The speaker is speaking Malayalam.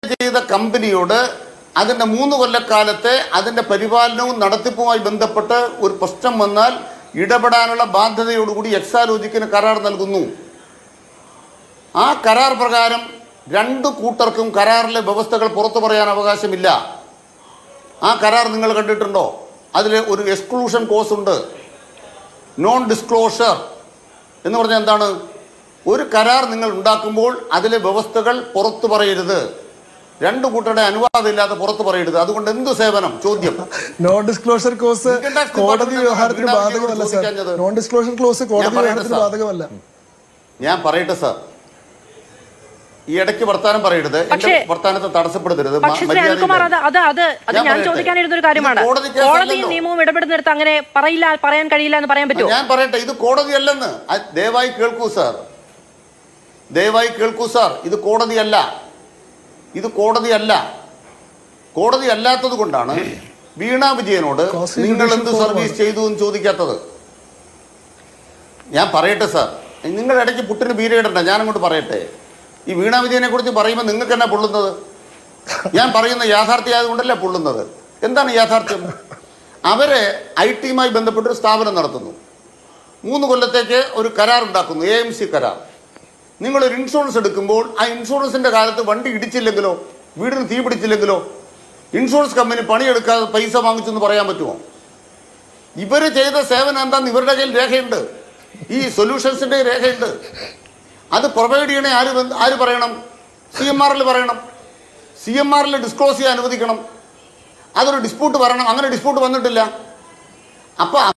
ചെയ്ത കമ്പനിയോട് അതിന്റെ മൂന്ന് കൊല്ലക്കാലത്തെ അതിന്റെ പരിപാലനവും നടത്തിപ്പുമായി ബന്ധപ്പെട്ട് ഒരു പ്രശ്നം വന്നാൽ ഇടപെടാനുള്ള ബാധ്യതയോടുകൂടി എക്സാലോജിക്കിന് കരാർ നൽകുന്നു ആ കരാർ പ്രകാരം രണ്ടു കൂട്ടർക്കും കരാറിലെ വ്യവസ്ഥകൾ പുറത്തു പറയാൻ അവകാശമില്ല ആ കരാർ നിങ്ങൾ കണ്ടിട്ടുണ്ടോ അതിൽ ഒരു എക്സ്ക്ലൂഷൻ കോസ് ഉണ്ട് നോൺ ഡിസ്ക്ലോഷർ എന്ന് പറഞ്ഞാൽ എന്താണ് ഒരു കരാർ നിങ്ങൾ ഉണ്ടാക്കുമ്പോൾ അതിലെ വ്യവസ്ഥകൾ പുറത്തു പറയരുത് രണ്ടു കൂട്ടരുടെ അനുവാദം ഇല്ലാതെ പുറത്തു പറയരുത് അതുകൊണ്ട് എന്ത് സേവനം ചോദ്യം non disclosure clause income tax കോടതി ഡിപ്പാർട്ട്മെന്റ് വ്യവഹാരത്തിന് വീണ ബാധകമല്ല സാർ ചോദിക്കാഞ്ഞത്. നോൺ ഡിസ്ക്ലോഷർ ക്ലോസ് കോടതി ഞാൻ പറയട്ടെ വ്യവഹാരത്തിന് സാർ. ബാധകമല്ല ഞാൻ പറയട്ടെ സാർ ഈ ഇടയ്ക്ക് വർത്താനം പറയരുത് എന്റെ പക്ഷേ- വർത്താനത്തെ തടസ്സപ്പെടുത്തരുത് മ- പക്ഷേ ശ്രീ മര്യാദയില്ല. അനിൽകുമാർ അത് അത് അത് അത് ഞാൻ ഞാൻ പറയട്ടെ. ചോദിക്കാനിരുന്ന ഒരു കാര്യമാണ് ഇത് കോടതി കേസല്ലല്ലോ. കോടതിയും നിയമവും ഇടപെടുന്നിടത്ത് അങ്ങനെ പറയില്ല പറയാൻ കഴിയില്ല എന്ന് പറയാൻ പറ്റുമോ ഞാൻ പറയട്ടെ ഇത് കോടതിയല്ലെന്ന് അത് ദയവായി കേൾക്കൂ സാർ ദയവായി കേൾക്കൂ സാർ ഇത് കോടതിയല്ല ഇത് കോടതിയല്ല കോടതി അല്ലാത്തത് കൊണ്ടാണ് വീണ വിജയനോട് Costly നിങ്ങൾ എന്ത് judicial സർവീസ് forum ചെയ്തു എന്ന് ചോദിക്കാത്തത് ഞാൻ പറയട്ടെ സാർ നിങ്ങൾ ഇടയ്ക്ക് പുട്ടിന് ബീരയിടണ്ട ഞാൻ അങ്ങോട്ട് പറയട്ടെ ഈ വീണ വിജയനെ കുറിച്ച് പറയുമ്പോൾ നിങ്ങൾക്ക് എന്നാ പൊള്ളുന്നത് ഞാൻ പറയുന്ന യാഥാർത്ഥ്യമായതുകൊണ്ടല്ലേ പൊള്ളുന്നത് എന്താണ് യാഥാർത്ഥ്യം അവര് ഐ ടിയുമായി ബന്ധപ്പെട്ട് ഒരു സ്ഥാപനം നടത്തുന്നു മൂന്ന് കൊല്ലത്തേക്ക് ഒരു കരാർ ഉണ്ടാക്കുന്നു എ എം സി കരാർ നിങ്ങളൊരു ഇൻഷുറൻസ് എടുക്കുമ്പോൾ ആ ഇൻഷുറൻസിന്റെ കാലത്ത് വണ്ടി ഇടിച്ചില്ലെങ്കിലോ വീടിന് തീ പിടിച്ചില്ലെങ്കിലോ ഇൻഷുറൻസ് കമ്പനി പണിയെടുക്കാതെ പൈസ വാങ്ങിച്ചു എന്ന് പറയാൻ പറ്റുമോ ഇവര് ചെയ്ത സേവനം എന്താന്ന് ഇവരുടെ കയ്യിൽ രേഖയുണ്ട് ഈ സൊല്യൂഷൻസിന്റെ രേഖയുണ്ട് അത് പ്രൊവൈഡ് ചെയ്യണേ ആര് ബന്ധ- ആര് പറയണം സി എം ആറിൽ പറയണം സി എം ആറിൽ ഡിസ്ക്ലോസ് ചെയ്യാൻ അനുവദിക്കണം അതൊരു ഡിസ്പ്യൂട്ട് വരണം അങ്ങനെ ഡിസ്പ്യൂട്ട് വന്നിട്ടില്ല അപ്പൊ